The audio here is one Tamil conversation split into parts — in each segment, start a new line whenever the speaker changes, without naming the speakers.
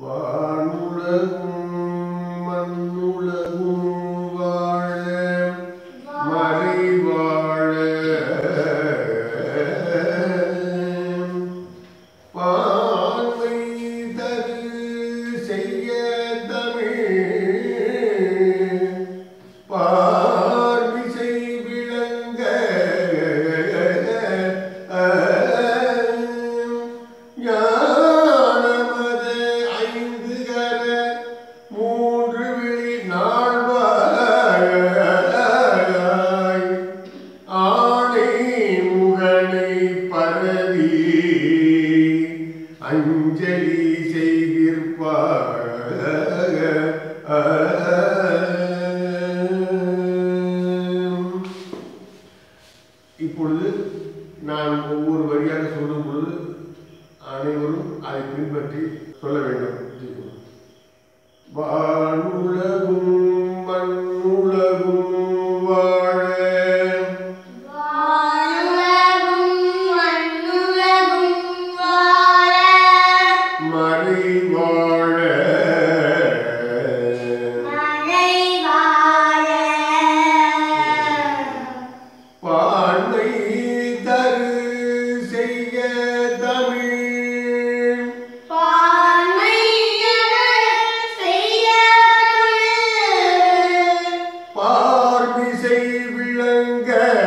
வானுலகும் மண்ணுலகும் வாழ மறைவாழ பான்மை தரு செய்ய தமிழ் பார்மிசை விளங்க ஞானமத ஐந்து கர மூன்று விழி நாள்வாய் ஆணை முகனை பரவி அஞ்சலி செய்திருப்பார் இப்பொழுது நான் ஒவ்வொரு வரியாக சொல்லும் பொழுது அனைவரும் அதை பின்பற்றி சொல்ல வேண்டும் வானுலகும் மண்ணுலகும் வாழ
வானுலகும் மண்ணுலகும் வாழ
மறை வாழ
மழை வாழ
பான்மை தரு செய்ய தமிழ்
பான்மையர் செய்ய
பார்மிசை விளங்க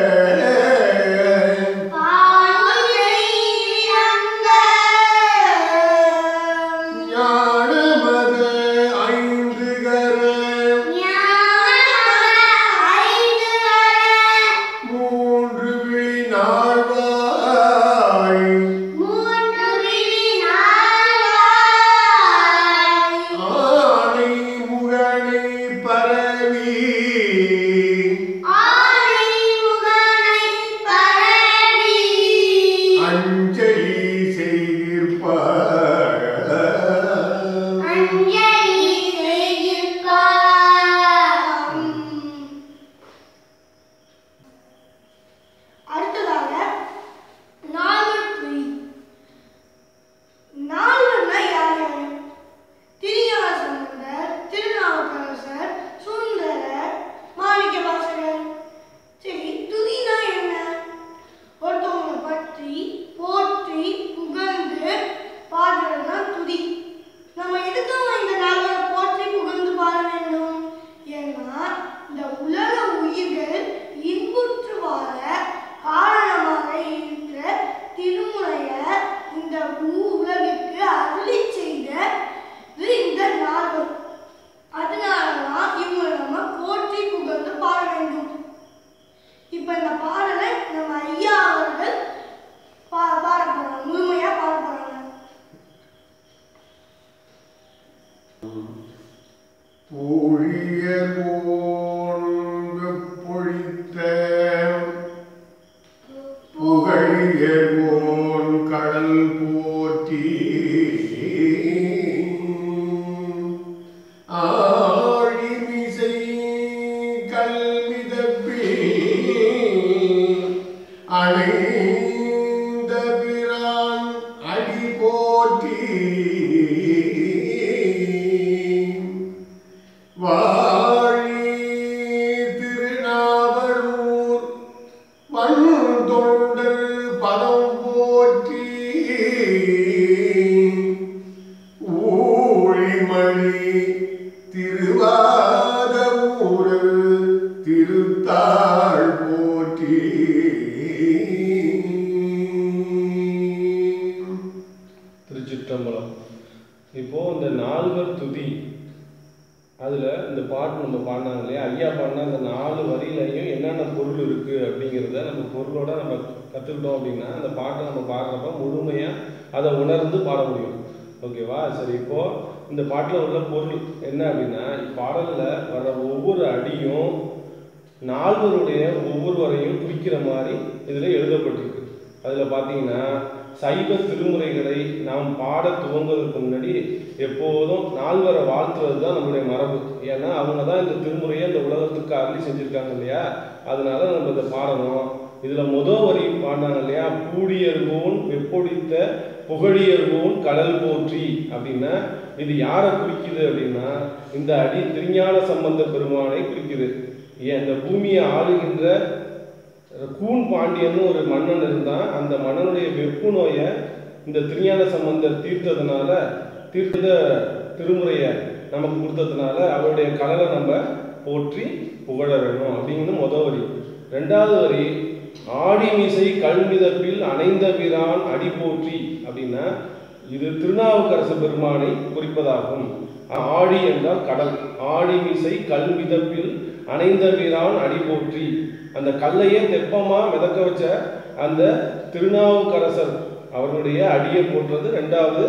பான்மை விளங்க
ஞானமத ஐந்து கர
ஞான ஐந்து வர
மூன்று விழி நாள்வாய்
மூன்று விழி நாளாய்
ஆணை முகனை பரவி
ஆனை முகனை பரவி
அஞ்சலி செய்திருப்பார்
அஞ்சலி செய்கின்றார். அடுத்ததாக நால்வர் துதி நால்வர்னா யார் யாரு திருஞான சம்பந்தர் திருநாவுக்கரசர் சுந்தரர் மாணிக்க வாசகர் சரி துதினா என்ன ஒருத்தவங்களை பற்றி போற்றி புகழ்ந்து பாடுறது தான் துதி நம்ம எதுக்காக இந்த நாள்களை போற்றி புகழ்ந்து பாட வேண்டும் ஏன்னா இந்த உலக உயிர்கள் இன்புற்று வாழ காரணமாக இருக்கிற திருமுறைய இந்த பூ உலகிற்கு அருளி செய்த இது இந்த நாள்கள் அதனாலதான் இவங்களை நம்ம போற்றி புகழ்ந்து பாட வேண்டும் இப்ப இந்த பாடலை நம்ம ஐயா அவர்கள் பா பாட போறாங்க முழுமையா பாட போறாங்க
பொழியர் ஓங்கு பொழித்த புகழியர் ஓன் கடல் போற்றி ஆழிமிசை கல்விதப்பி அணைந்த பிரான் அடி போற்றி வாழி திருநாவலூர் மண் தொண்டர் பதம் போற்றி ஊழிமணி திருவாத ஊரல் திருத்தாள் போற்றி
திருச்சிற்றம்பலம் இப்போ இந்த நால்வர் துதி அதில் இந்த பாட்டு நம்ம பாடினாங்க இல்லையா ஐயா பாடினா அந்த நாலு வரியிலையும் என்னென்ன பொருள் இருக்குது அப்படிங்கிறத நம்ம பொருளோட நம்ம கற்றுக்கிட்டோம் அப்படின்னா அந்த பாட்டை நம்ம பாடுறப்ப முழுமையாக அதை உணர்ந்து பாட முடியும் ஓகேவா சரி இப்போ இந்த பாட்டில் உள்ள பொருள் என்ன அப்படின்னா பாடலில் வர்ற ஒவ்வொரு அடியும் நால்வருடைய ஒவ்வொருவரையும் குறிக்கிற மாதிரி இதில் எழுதப்பட்டிருக்கு அதில் பார்த்தீங்கன்னா சைவ திருமுறைகளை நாம் பாட துவங்குவதற்கு முன்னாடி எப்போதும் நால்வரை வாழ்த்துறது தான் நம்மளுடைய மரபு ஏன்னா அவங்க தான் இந்த திருமுறையை இந்த உலகத்துக்கு அருளி செஞ்சுருக்காங்க இல்லையா அதனால நம்ம இதை பாடணும் இதில் முதல் வரி பாடினாங்க இல்லையா பூடியர்கோன் வெப்பொடித்த புகழியர்கோன் கடல் போற்றி அப்படின்னா இது யாரை குறிக்குது அப்படின்னா இந்த அடி திருஞான சம்பந்த பெருமானை குறிக்குது ஏன் இந்த பூமியை ஆளுகின்ற கூன் பாண்டியன்னு ஒரு மன்னன் இருந்தான் அந்த மன்னனுடைய வெப்பு நோயை இந்த திருஞான சம்பந்தர் தீர்த்ததுனால தீர்த்த திருமுறையை நமக்கு கொடுத்ததுனால அவருடைய கடலை நம்ம போற்றி புகழ வேணும் அப்படிங்கிறது முத வரி ரெண்டாவது வரி ஆடி மீசை கல்மிதப்பில் அணைந்த வீரான் அடி போற்றி அப்படின்னா இது திருநாவுக்கரசு பெருமானை குறிப்பதாகும் ஆடி என்றால் கடல் ஆடி மீசை கல்மிதப்பில் அணைந்த வீரான் அடி போற்றி அந்த கல்லையே தெப்பமா மிதக்க வச்ச அந்த திருநாவுக்கரசர் அவர்களுடைய அடியை போட்டுறது ரெண்டாவது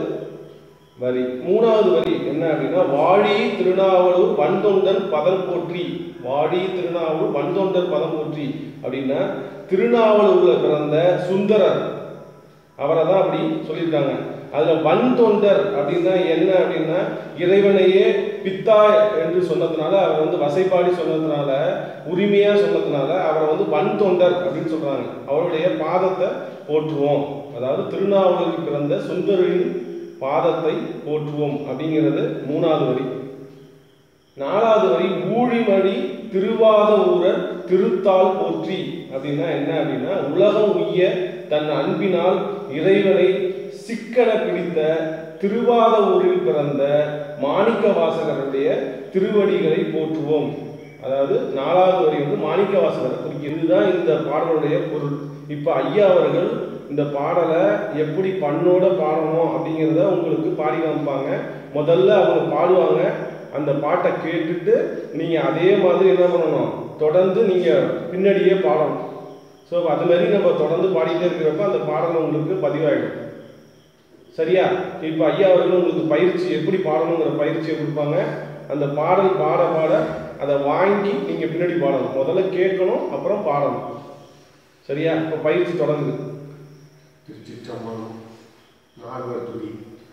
வரி மூணாவது வரி என்ன அப்படின்னா வாழி திருநாவலூர் வன்தொண்டன் பதம் போற்றி வாடி திருநாவலூர் வன்தொண்டன் பதம் போற்றி அப்படின்னா திருநாவலூர்ல பிறந்த சுந்தரர் அவரை தான் அப்படி சொல்லியிருக்காங்க அதுல வன் தொண்டர் அப்படின்னா என்ன அப்படின்னா இறைவனையே பித்தா என்று சொன்னதுனால அவர் வந்து வசைப்பாடி சொன்னதுனால உரிமையா சொன்னதுனால அவரை வந்து வன் தொண்டர் அப்படின்னு சொல்றாங்க அவருடைய பாதத்தை போற்றுவோம் அதாவது திருநாவலூரில் பிறந்த சுந்தரின் பாதத்தை போற்றுவோம் அப்படிங்கிறது மூணாவது வரி நாலாவது வரி ஊழிமணி திருவாத ஊரர் திருத்தால் போற்றி அப்படின்னா என்ன அப்படின்னா உலகம் உய்ய தன் அன்பினால் இறைவனை சிக்கன பிடித்த திருவாத ஊரில் பிறந்த மாணிக்க வாசகருடைய திருவடிகளை போற்றுவோம் அதாவது நாலாவது வரி வந்து மாணிக்க வாசகரை குறிக்கிறது இதுதான் இந்த பாடலுடைய பொருள் இப்போ ஐயா அவர்கள் இந்த பாடலை எப்படி பண்ணோட பாடணும் அப்படிங்கிறத உங்களுக்கு பாடி காமிப்பாங்க முதல்ல அவங்க பாடுவாங்க அந்த பாட்டை கேட்டுட்டு நீங்கள் அதே மாதிரி என்ன பண்ணணும் தொடர்ந்து நீங்கள் பின்னாடியே பாடணும் ஸோ அது மாதிரி நம்ம தொடர்ந்து பாடிட்டே இருக்கிறப்ப அந்த பாடல் உங்களுக்கு பதிவாயிடும் சரியா இப்போ ஐயா அவர்கள் உங்களுக்கு பயிற்சி எப்படி பாடணுங்கிற பயிற்சியை கொடுப்பாங்க அந்த பாடல் பாட பாட அதை வாங்கி நீங்கள் பின்னாடி பாடணும் முதல்ல கேட்கணும் அப்புறம் பாடணும் சரியா இப்போ பயிற்சி தொடங்குது
திருச்சிற்றம்பலம் நால்வர் துதி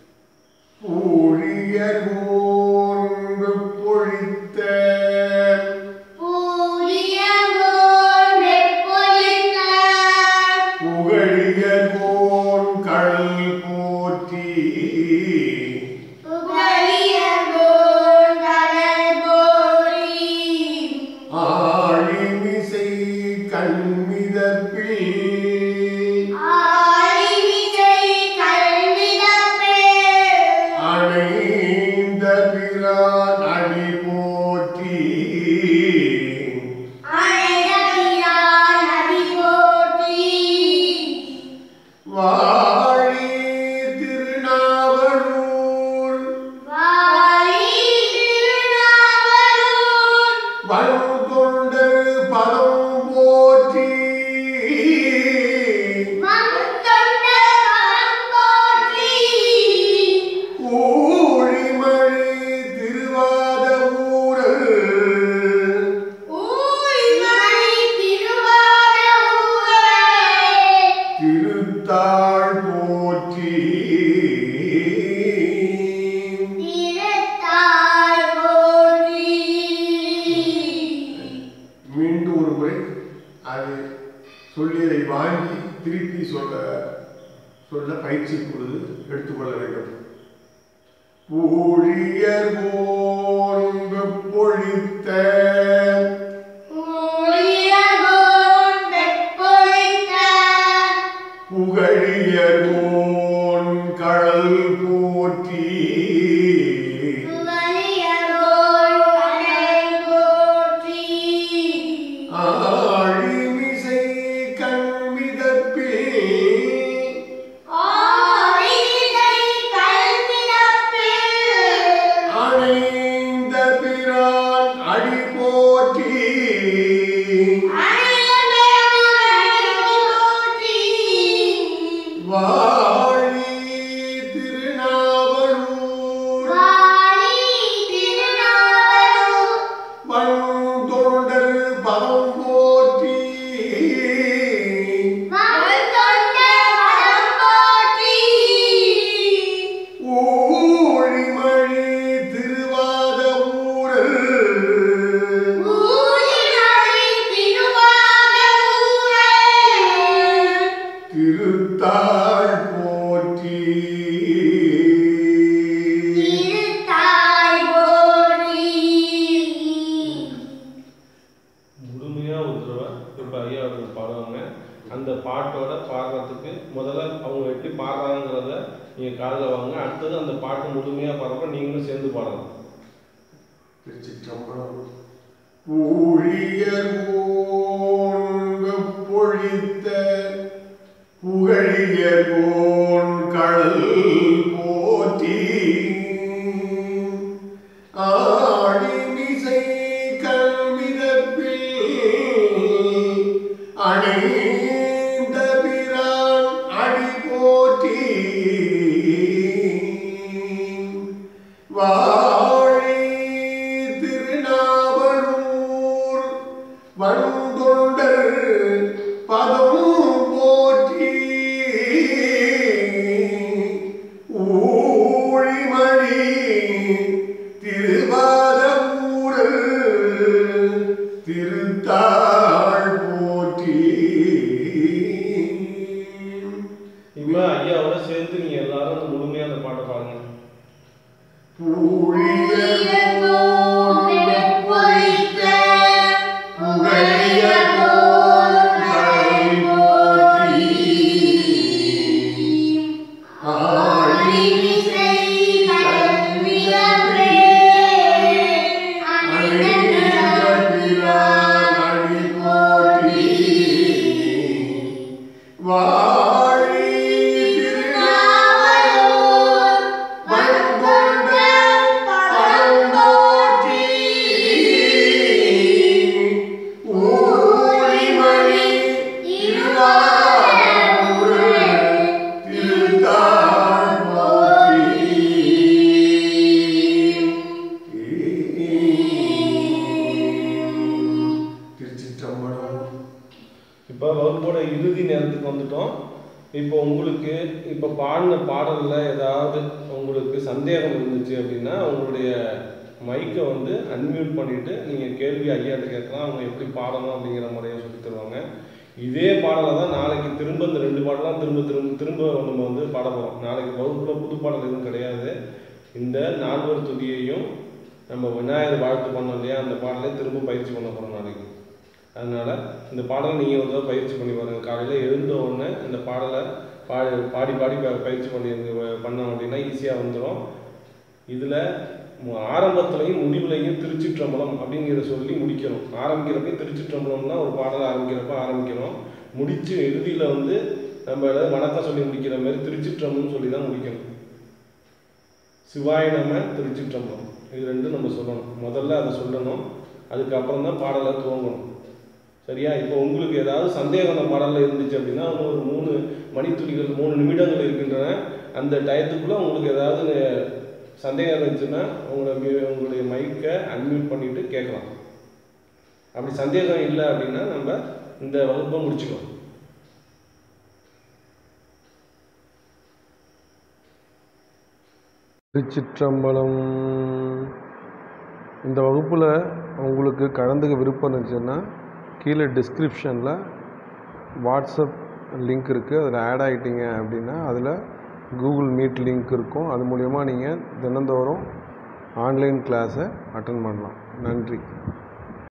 ஊழியர் ஓர்ந்து பொழித்த
பூரியகோன் வெப்பொலித்த
புகழியர் போன் கடல் போற்றி
புகழியகோன் கடல் போற்றி
ஆழிமிசை கண்மிதப்பில்
ஆழிமிசை கல்விதப்பே
அணைந்த பிரான் அடி போற்றி
அணைதபிரான் அடி போற்றி
வாழி திருநாவலூர்
வாழி திருநாவலூர்
வன்கொண்டு பதம் போற்றி
மந்தொண்ட மரம் போற்றி
ஊழிமணி திருவாத ஊரல்
ஊழிமணி திருவாத ஊரே
திருத்தாள் போற்றி
திருத்தாள் போற்றி
மீண்டும் ஒரு முறை அது சொல்லியதை வாங்கி திருப்பி சொல்ல சொல்ல பயிற்சி பொழுது எடுத்துக்கொள்ள வேண்டும் ஊழியர் போன்று பொழித்த
ஊழியகோன் வெப்பொழித்த
புகழியர் போன் கடல் போற்றி
புகழியகோன் கடல் போற்றி
ஆழிமிசை கண்மிதப்பே
ஆழிமிசை கல்விதப்பில்
அணைந்த பிரான் அடி போற்றி வாழி திருநாவலூர் வந்தொண்டர் பதம் போற்றி
அந்த பாட்டோட பாடுறதுக்கு முதல்ல அவங்க எப்படி பாடுறாங்கிறத நீங்கள் காதில் வாங்க அடுத்தது அந்த பாட்டு முழுமையாக பாடுறப்ப நீங்களும் சேர்ந்து பாடலாம்
திருச்சிற்றம்பலம் ஊழியர் ஓன் பொழித்த புகழியர் ஓன் கடல் போற்றி ஆடிமிசை கல்விதப்பில் அணைந்த பிரான் அடி போற்றி வாழி திருநாவலூர் வந்தொண்டர் பதம் போற்றி ஊழிமணி திருவாதூர் திருத்தாள் போற்றி
இப்போ ஐயாவோட சேர்ந்து நீங்கள் எல்லாரும் அந்த முழுமையாக அந்த பாட்டை பாடுங்க
வாழி திருநாவலூர் வந்தொண்ட பழம்போற்றி ஊழிமணி திருவாரூர் திருத்தாள் போற்றி திருச்சிற்றம்பலம்
இப்போ வகுப்போட இறுதி நேரத்துக்கு வந்துட்டோம் இப்போ உங்களுக்கு இப்போ பாடின பாடலில் ஏதாவது உங்களுக்கு சந்தேகம் இருந்துச்சு அப்படின்னா உங்களுடைய மைக்கை வந்து அன்மியூட் பண்ணிவிட்டு நீங்கள் கேள்வி ஐயாட்ட கேட்கலாம் அவங்க எப்படி பாடணும் அப்படிங்கிற முறையை சொல்லித் தருவாங்க இதே பாடலை தான் நாளைக்கு திரும்ப இந்த ரெண்டு பாடலாம் திரும்ப திரும்ப திரும்ப நம்ம வந்து பாட போகிறோம் நாளைக்கு வகுப்பில் புது பாடல் எதுவும் கிடையாது இந்த நால்வர் துதியையும் நம்ம விநாயகர் வாழ்த்து பண்ணோம் இல்லையா அந்த பாடலை திரும்ப பயிற்சி பண்ண போகிறோம் நாளைக்கு அதனால் இந்த பாடலை நீங்கள் ஒரு தடவை பயிற்சி பண்ணி பாருங்க காலையில் எழுந்த உடனே இந்த பாடலை பாடி பாடி பாடி ப- பயிற்சி பண்ணி பண்ணோம் அப்படின்னா ஈஸியாக வந்துடும் இதில் ஆரம்பத்துலையும் முடிவுலையும் திருச்சிற்றம்பலம் அப்படிங்கிறத சொல்லி முடிக்கணும் ஆரம்பிக்கிறப்ப திருச்சிற்றம்பலம்னா ஒரு பாடலை ஆரம்பிக்கிறப்ப ஆரம்பிக்கணும் முடிச்சு இறுதியில் வந்து நம்ம ஏதாவது வணக்கம் சொல்லி முடிக்கிற மாதிரி திருச்சிற்றம்பலம் சொல்லி தான் முடிக்கணும் சிவாய நம திருச்சிற்றம்பலம் இது ரெண்டும் நம்ம சொல்லணும் முதல்ல அதை சொல்லணும் அதுக்கப்புறம் தான் பாடலை துவங்கணும் சரியா இப்போ உங்களுக்கு ஏதாவது சந்தேகம் அந்த பாடலில் இருந்துச்சு அப்படின்னா இன்னும் ஒரு மூணு மணித்துளிகள் மூணு நிமிடங்கள் இருக்கின்றன அந்த டயத்துக்குள்ளே உங்களுக்கு ஏதாவது சந்தேகம் இருந்துச்சுன்னா உங்களோட mu- உங்களுடைய மைக்கை அன்மியூட் பண்ணிட்டு கேட்கலாம் அப்படி சந்தேகம் இல்லை அப்படின்னா நம்ம இந்த வகுப்பை முடிச்சுக்கலாம் திருச்சிற்றம்பலம் இந்த வகுப்பில் உங்களுக்கு கலந்துக்க விருப்பம் இருந்துச்சுன்னா கீழே டிஸ்கிரிப்ஷனில் வாட்ஸ்அப் லிங்க் இருக்குது அதில் ஆட் ஆகிட்டீங்க அப்படின்னா அதில் கூகுள் மீட் லிங்க் இருக்கும் அது மூலயமா நீங்கள் தினந்தோறும் ஆன்லைன் கிளாஸை அட்டன் பண்ணலாம் நன்றி